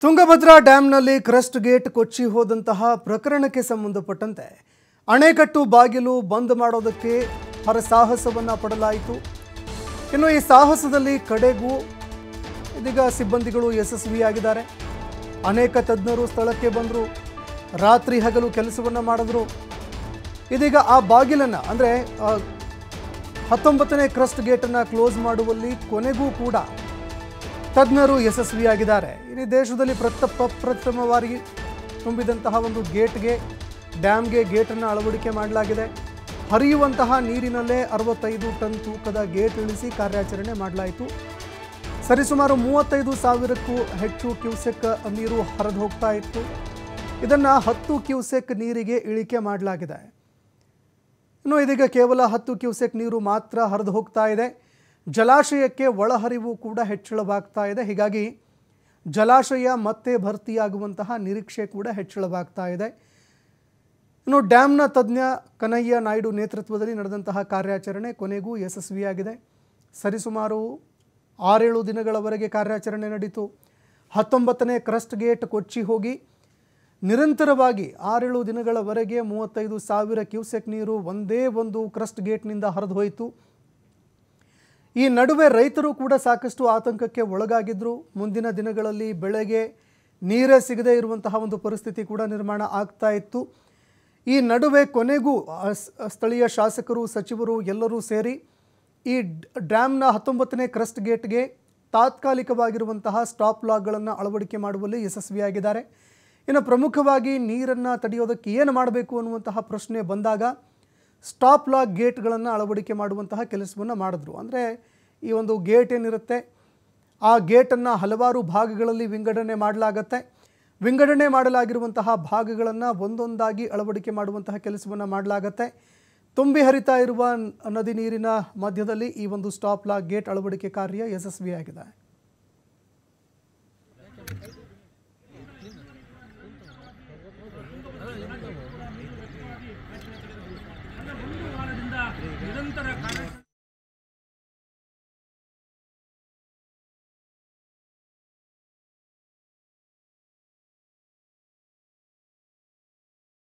ತುಂಗಭದ್ರಾ ಡ್ಯಾಂನಲ್ಲಿ crest gate ಕೊಚ್ಚಿ ಹೋದಂತಹ ಪ್ರಕರಣಕ್ಕೆ ಸಂಬಂಧಪಟ್ಟಂತೆ ಅಣೆಕಟ್ಟು ಬಾಗಿಲು ಬಂದ್ ಮಾಡೋದಕ್ಕೆ ಹರಸಾಹಸವನ್ನು ಪಡಲಾಯಿತು ಇನ್ನು ಈ ಸಾಹಸದಲ್ಲಿ ಕಡೆಗೂ ಇದೀಗ ಸಿಬ್ಬಂದಿಗಳು ಯಶಸ್ವಿಯಾಗಿದ್ದಾರೆ ಅನೇಕ ತಜ್ಞರು ಸ್ಥಳಕ್ಕೆ ಬಂದರು ರಾತ್ರಿ ಹಗಲು ಕೆಲಸವನ್ನು ಮಾಡಿದ್ರು ಇದೀಗ ಆ ಬಾಗಿಲನ್ನು ಅಂದರೆ ಹತ್ತೊಂಬತ್ತನೇ ಕ್ರಸ್ಟ್ ಗೇಟನ್ನು ಕ್ಲೋಸ್ ಮಾಡುವಲ್ಲಿ ಕೊನೆಗೂ ಕೂಡ ತಜ್ಞರು ಯಶಸ್ವಿಯಾಗಿದ್ದಾರೆ ಇಡೀ ದೇಶದಲ್ಲಿ ಪ್ರಥ ಪ್ರಪ್ರಥಮವಾಗಿ ತುಂಬಿದಂತಹ ಒಂದು ಗೇಟ್ಗೆ ಡ್ಯಾಮ್ಗೆ ಗೇಟನ್ನು ಅಳವಡಿಕೆ ಮಾಡಲಾಗಿದೆ ಹರಿಯುವಂತಹ ನೀರಿನಲ್ಲೇ ಅರವತ್ತೈದು ಟನ್ ತೂಕದ ಗೇಟ್ ಇಳಿಸಿ ಕಾರ್ಯಾಚರಣೆ ಮಾಡಲಾಯಿತು ಸರಿಸುಮಾರು ಮೂವತ್ತೈದು ಸಾವಿರಕ್ಕೂ ಹೆಚ್ಚು ಕ್ಯೂಸೆಕ್ ನೀರು ಹರಿದು ಹೋಗ್ತಾ ಇತ್ತು ಇದನ್ನು ಹತ್ತು ಕ್ಯೂಸೆಕ್ ನೀರಿಗೆ ಇಳಿಕೆ ಮಾಡಲಾಗಿದೆ ಇನ್ನು ಇದೀಗ ಕೇವಲ ಹತ್ತು ಕ್ಯೂಸೆಕ್ ನೀರು ಮಾತ್ರ ಹರಿದು ಹೋಗ್ತಾ ಇದೆ ಜಲಾಶಯಕ್ಕೆ ಒಳಹರಿವು ಕೂಡ ಹೆಚ್ಚಳವಾಗ್ತಾ ಇದೆ ಹೀಗಾಗಿ ಜಲಾಶಯ ಮತ್ತೆ ಭರ್ತಿಯಾಗುವಂತಹ ನಿರೀಕ್ಷೆ ಕೂಡ ಹೆಚ್ಚಳವಾಗ್ತಾ ಇದೆ ಇನ್ನು ಡ್ಯಾಮ್ನ ತಜ್ಞ ಕನಯ್ಯ ನಾಯ್ಡು ನೇತೃತ್ವದಲ್ಲಿ ನಡೆದಂತಹ ಕಾರ್ಯಾಚರಣೆ ಕೊನೆಗೂ ಯಶಸ್ವಿಯಾಗಿದೆ ಸರಿಸುಮಾರು ಆರೇಳು ದಿನಗಳವರೆಗೆ ಕಾರ್ಯಾಚರಣೆ ನಡೀತು ಹತ್ತೊಂಬತ್ತನೇ ಕ್ರಸ್ಟ್ ಗೇಟ್ ಕೊಚ್ಚಿ ಹೋಗಿ ನಿರಂತರವಾಗಿ ಆರೇಳು ದಿನಗಳವರೆಗೆ ಮೂವತ್ತೈದು ಸಾವಿರ ಕ್ಯೂಸೆಕ್ ನೀರು ಒಂದೇ ಒಂದು ಕ್ರಸ್ಟ್ ಗೇಟ್ನಿಂದ ಹರಿದು ಹೋಯಿತು ಈ ನಡುವೆ ರೈತರು ಕೂಡ ಸಾಕಷ್ಟು ಆತಂಕಕ್ಕೆ ಒಳಗಾಗಿದ್ದರು ಮುಂದಿನ ದಿನಗಳಲ್ಲಿ ಬೆಳೆಗೆ ನೀರೇ ಸಿಗದೇ ಇರುವಂತಹ ಒಂದು ಪರಿಸ್ಥಿತಿ ಕೂಡ ನಿರ್ಮಾಣ ಆಗ್ತಾ ಇತ್ತು ಈ ನಡುವೆ ಕೊನೆಗೂ ಆ ಸ್- ಸ್ಥಳೀಯ ಶಾಸಕರು ಸಚಿವರು ಎಲ್ಲರೂ ಸೇರಿ ಈ ಡ್- ಡ್ಯಾಮ್ನ ಹತ್ತೊಂಬತ್ತನೇ ಕ್ರಸ್ಟ್ ಗೇಟ್ಗೆ ತಾತ್ಕಾಲಿಕವಾಗಿರುವಂತಹ ಸ್ಟಾಪ್ ಲಾಕ್ಗಳನ್ನು ಅಳವಡಿಕೆ ಮಾಡುವಲ್ಲಿ ಯಶಸ್ವಿಯಾಗಿದ್ದಾರೆ ಇನ್ನು ಪ್ರಮುಖವಾಗಿ ನೀರನ್ನು ತಡೆಯೋದಕ್ಕೆ ಏನು ಮಾಡಬೇಕು ಅನ್ನುವಂತಹ ಪ್ರಶ್ನೆ ಬಂದಾಗ ಸ್ಟಾಪ್ ಲಾಕ್ ಗೇಟ್ಗಳನ್ನು ಅಳವಡಿಕೆ ಮಾಡುವಂತಹ ಕೆಲಸವನ್ನು ಮಾಡಿದ್ರು ಅಂದರೆ ಈ ಒಂದು ಗೇಟ್ ಏನಿರುತ್ತೆ ಆ ಗೇಟನ್ನು ಹಲವಾರು ಭಾಗಗಳಲ್ಲಿ ವಿಂಗಡಣೆ ಮಾಡಲಾಗತ್ತೆ ವಿಂಗಡಣೆ ಮಾಡಲಾಗಿರುವಂತಹ ಭಾಗಗಳನ್ನು ಒಂದೊಂದಾಗಿ ಅಳವಡಿಕೆ ಮಾಡುವಂತಹ ಕೆಲಸವನ್ನು ಮಾಡಲಾಗತ್ತೆ ತುಂಬಿ ಹರಿತಾ ಇರುವ ನ- ನದಿ ನೀರಿನ ಮಧ್ಯದಲ್ಲಿ ಈ ಒಂದು ಸ್ಟಾಪ್ ಲಾಕ್ ಗೇಟ್ ಅಳವಡಿಕೆ ಕಾರ್ಯ ಯಶಸ್ವಿಯಾಗಿದೆ